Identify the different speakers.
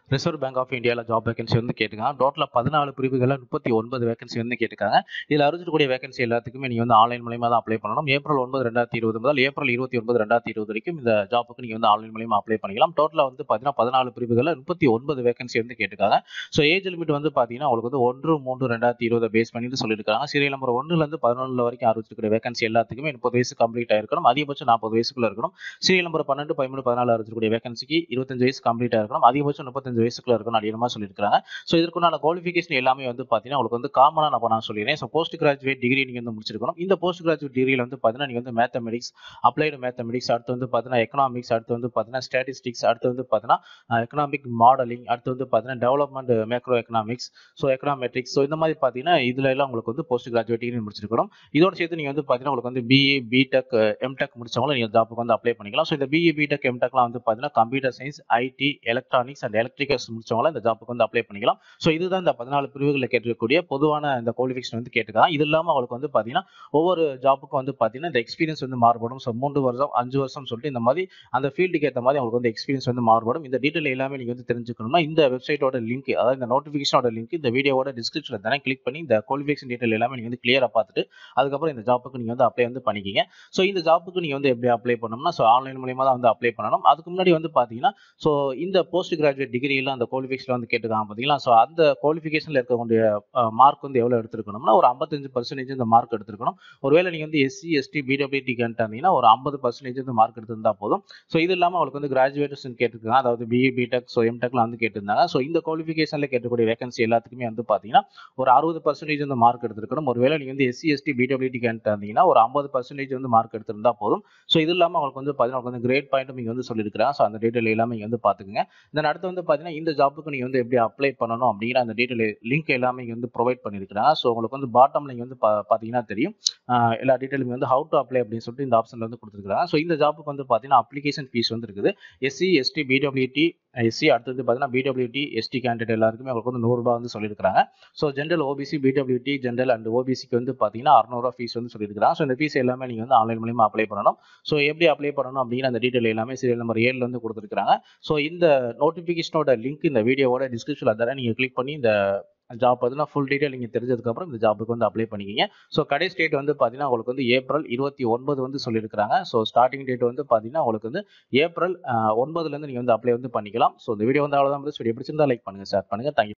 Speaker 1: reserve bank of இந்தியாவில் job vacancy வந்து கேட்டுருக்காங்க டோட்டலாக பதினாலு பிரிவுகளில் முப்பத்தி ஒன்பது வேகன்சி வந்து கேட்டுருக்காங்க இதில் அறிவிச்சிருக்கூடிய வேகன்சி எல்லாத்துக்குமே நீங்கள் வந்து ஆன்லைன் மூலியமாக தான் அப்ளை பண்ணணும் ஏப்ரல் ஒன்பது ரெண்டாயிரத்தி இருபது முதல் ஏப்ரல் இருபத்தி ஒன்பது ரெண்டாயிரத்தி இருபது வரைக்கும் இந்த ஜாப்புக்கு நீங்கள் வந்து ஆன்லைன் மூலியமாக அப்ளை பண்ணிக்கலாம் டோட்டலாக வந்து பார்த்தீங்கன்னா பதினாலு பிரிவுகளில் முப்பத்தி ஒன்பது வேகன்சி வந்து கேட்டுருக்காங்க ஸோ ஏஜ் லிமிட் வந்து பார்த்தீங்கன்னா உங்களுக்கு வந்து ஒன்று மூன்று ரெண்டாயிரத்தி இருபதை பேஸ் பண்ணிட்டு சொல்லியிருக்காங்க சீரியல் நம்பர் ஒன்றுலேருந்து பதினொன்று வரைக்கும் அறிவிச்சிருக்கிற வேகன்சி எல்லாத்துக்குமே முப்பது வயசு கம்ப்ளீட் ஆயிருக்கணும் அதிகபட்சம் நாற்பது வயசுக்குள்ள இருக்கணும் சீரியல் நம்பர் பன்னெண்டு பதிமூணு பதினாலு அறிவிச்சிருக்கிற வேகன்சிக்கு இருபத்தஞ்சு வயசு கம்ப்ளீட் ஆயிருக்கணும் அதிகபட்சம் முப்பத்தஞ்சு வயசுக்குள்ள இருக்கணும் அதிகமாக சொல்லியிருக்காங்க ஸோ இதற்குண்டான குவாலிஃபிகேஷன் எல்லாமே வந்து பார்த்தீங்கன்னா உங்களுக்கு வந்து காமனாக நான் நான் சொல்லிடுறேன் ஸோ போஸ்ட் கிராஜுவேட் டிகிரி நீங்கள் வந்து முடிச்சிருக்கணும் இந்த போஸ்ட் கிராஜுவேட் டிகிரியில் வந்து பார்த்தீங்கன்னா நீங்கள் வந்து மேத்தமெட்டிக்ஸ் அப்ளைடு மேத்தமெட்டிக்ஸ் அடுத்து வந்து பார்த்தீங்கன்னா எக்கனாமிக்ஸ் அடுத்து வந்து பார்த்தீங்கன்னா ஸ்டாட்டிஸ்டிக்ஸ் அடுத்து வந்து பார்த்தீங்கன்னா எக்கனாமிக் மாடலிங் அடுத்து வந்து பார்த்தீங்கன்னா development macroeconomics so econometrics so இந்த மாதிரி பார்த்தீங்கன்னா இதில் எல்லாம் உங்களுக்கு வந்து போஸ்ட் கிராஜுவேட் டிகிரி முடிச்சிருக்கணும் இதோட சேர்த்து நீங்கள் வந்து பார்த்தீங்கன்னா உங்களுக்கு வந்து பிஏ பிடெக் எம்டெக் முடிச்சவங்களும் நீங்கள் ஜாப்புக்கு வந்து அப்ளை பண்ணிக்கலாம் ஸோ இந்த பிஏ பிடெக் எம்டெக்லாம் வந்து பார்த்தீங்கன்னா computer science IT electronics and electricals முடிச்சவங்களும் இந்த ஜாப்புக்கு வந்து அப்ளை பண்ணிக்கலாம் ஸோ இதுதான் இந்த பதினாலு பிரிவுகளில் கேட்டிருக்கக்கூடிய பொதுவான இந்த குவாலிஃபிகேஷன் வந்து கேட்டுக்கலாம் இது இல்லாமல் அவங்களுக்கு வந்து பார்த்தீங்கன்னா ஒவ்வொரு ஜாப்புக்கும் வந்து பார்த்தீங்கன்னா இந்த எக்ஸ்பீரியன்ஸ் வந்து மாறுபடும் ஸோ மூன்று வருஷம் அஞ்சு வருஷம் சொல்லிட்டு இந்த மாதிரி அந்த ஃபீல்டுக்கு ஏற்ற மாதிரி அவங்களுக்கு வந்து எக்ஸ்பீரியன்ஸ் வந்து மாறுபடும் இந்த டீட்டெயில் எல்லாமே நீங்கள் வந்து தெரிஞ்சுக்கணும்னா இந்த வெப்சைட்டோட லிங்க் அதாவது இந்த நோட்டிஃபிகேஷனோட லிங்க் இந்த வீடியோவோட டிஸ்கிரிப்ஷனில் தானே கிளிக் பண்ணி இந்த குவாலிஃபிகேஷன் டீட்டெயில் எல்லாமே நீங்கள் வந்து கிளியராக பார்த்துட்டு அதுக்கப்புறம் இந்த ஜாப்புக்கு நீங்கள் வந்து அப்ளை வந்து பண்ணிக்கிங்க ஸோ இந்த ஜாப்புக்கு நீங்கள் வந்து எப்படி அப்ளை பண்ணணும்னா ஸோ ஆன்லைன் மூலியமாக தான் வந்து அப்ளை பண்ணணும் அதுக்கு முன்னாடி வந்து பார்த்தீங்கன்னா ஸோ இந்த போஸ்ட் கிராஜுவேட் டிகிரியில் அந்த குவாலிஃபிகேஷன் வந்து கேட்டுக்காங்க பார்த்தீங்களா ஸோ அந்த குவாலிஃபிகேஷனில் இருக்கக்கூடிய மார்க் வந்து எவ்வளோ எடுத்துருக்கணும்னா ஒரு ஐம்பத்தஞ்சு பர்சன்டேஜ் இந்த மார்க் எடுத்துருக்கணும் ஒருவேளை நீங்கள் வந்து எஸ்சி எஸ்டி பிடபிள்யூடி கேட்டாங்கன்னா ஒரு ஐம்பது பர்சன்டேஜ் இந்த மார்க் எடுத்திருந்தா போதும் ஸோ இது இல்லாமல் அவங்களுக்கு வந்து கிராஜுவேஷன் கேட்டிருக்காங்க அதாவது பிஇ பிடெக் ஸோ எம்டெக்லாம் வந்து கேட்டிருந்தாங்க ஸோ இந்த குவாலிஃபிகேஷனில் கேட்டக்கூடிய வேகன்சி எல்லாத்துக்குமே வந்து பார்த்தீங்கன்னா ஒரு அறுபது பர்சன்டேஜ் வந்து மார்க் எடுத்திருக்கணும் ஒருவேளை நீங்கள் வந்து எஸ்சி எஸ்டி பிடபிள்யூடி கேட்டாங்கன்னா ஒரு ஐம்பது பர்சன்டேஜ் வந்து மார்க் எடுத்திருந்தா போதும் ஸோ இது இல்லாமல் அவங்களுக்கு வந்து பார்த்தீங்கன்னா வந்து கிரேட் பாயிண்ட்டும் நீங்கள் வந்து சொல்லியிருக்கிறாங்க ஸோ அந்த டீட்டெயில் எல்லாமே நீங்கள் வந்து பார்த்துக்குங்க தென் அடுத்து வந்து பார்த்தீங்கன்னா இந்த ஜாப்புக்கு நீங்கள் வந்து எப்படி அப்ளை பண்ணணும் அப்படிங்கிற அந்த டீட்டெயில் லிங்க் எல்லாமே இங்கே வந்து ப்ரொவைட் பண்ணியிருக்கிறாங்க ஸோ உங்களுக்கு வந்து பாட்டம் நீங்கள் வந்து பார்த்தீங்கன்னா தெரியும் எல்லா டீட்டெயிலுமே வந்து ஹவு டு அப்ளை அப்படின்னு சொல்லிட்டு இந்த ஆப்ஷனில் வந்து கொடுத்துருக்காங்க ஸோ இந்த ஜாப்புக்கு வந்து பார்த்தீங்கன்னா அப்ளிகேஷன் ஃபீஸ் வந்து இருக்குது எஸ்சி எஸ்டி பிடபிள்யூடி எஸ்சி அடுத்து வந்து பார்த்தீங்கன்னா பிடபிள்யூடி எஸ்டி கேண்டிடேட் எல்லாருக்குமே அவங்களுக்கு வந்து நூறுரூபா வந்து சொல்லியிருக்காங்க so general OBC PWD general and ஓபிசிக்கு வந்து பார்த்தீங்கன்னா அறுநூறுவா ஃபீஸ் வந்து சொல்லியிருக்காங்க ஸோ இந்த ஃபீஸ் எல்லாமே நீங்கள் வந்து ஆன்லைன் மூலியமாக அப்ளை பண்ணணும் ஸோ எப்படி அப்ளை பண்ணணும் அப்படிங்கிற அந்த டீட்டெயில் எல்லாமே சீரியல் நம்பர் ஏழில் வந்து கொடுத்துருக்காங்க ஸோ இந்த நோட்டிஃபிகேஷனோட லிங்க் இந்த வீடியோவோட டிஸ்கிரிப்ஷனில் தர நீங்கள் கிளிக் பண்ணி இந்த ஜாப் பார்த்தீங்கன்னா ஃபுல் டீட்டெயில் நீங்கள் தெரிஞ்சதுக்கப்புறம் இந்த ஜாப்புக்கு வந்து அப்ளை பண்ணிக்கிங்க ஸோ கடைசி டேட் வந்து பார்த்தீங்கன்னா உங்களுக்கு வந்து ஏப்ரல் இருபத்தி ஒன்பது வந்து சொல்லியிருக்காங்க ஸோ ஸ்டார்டிங் டேட் வந்து பார்த்தீங்கன்னா உங்களுக்கு வந்து ஏப்ரல் ஒன்பதுலேருந்து நீங்கள் வந்து அப்ளை வந்து பண்ணிக்கலாம் ஸோ இந்த வீடியோ வந்து அவ்வளோதான் வீடியோ பிடிச்சிருந்தா லைக் பண்ணுங்கள் ஷேர் பண்ணுங்கள் தேங்க்யூ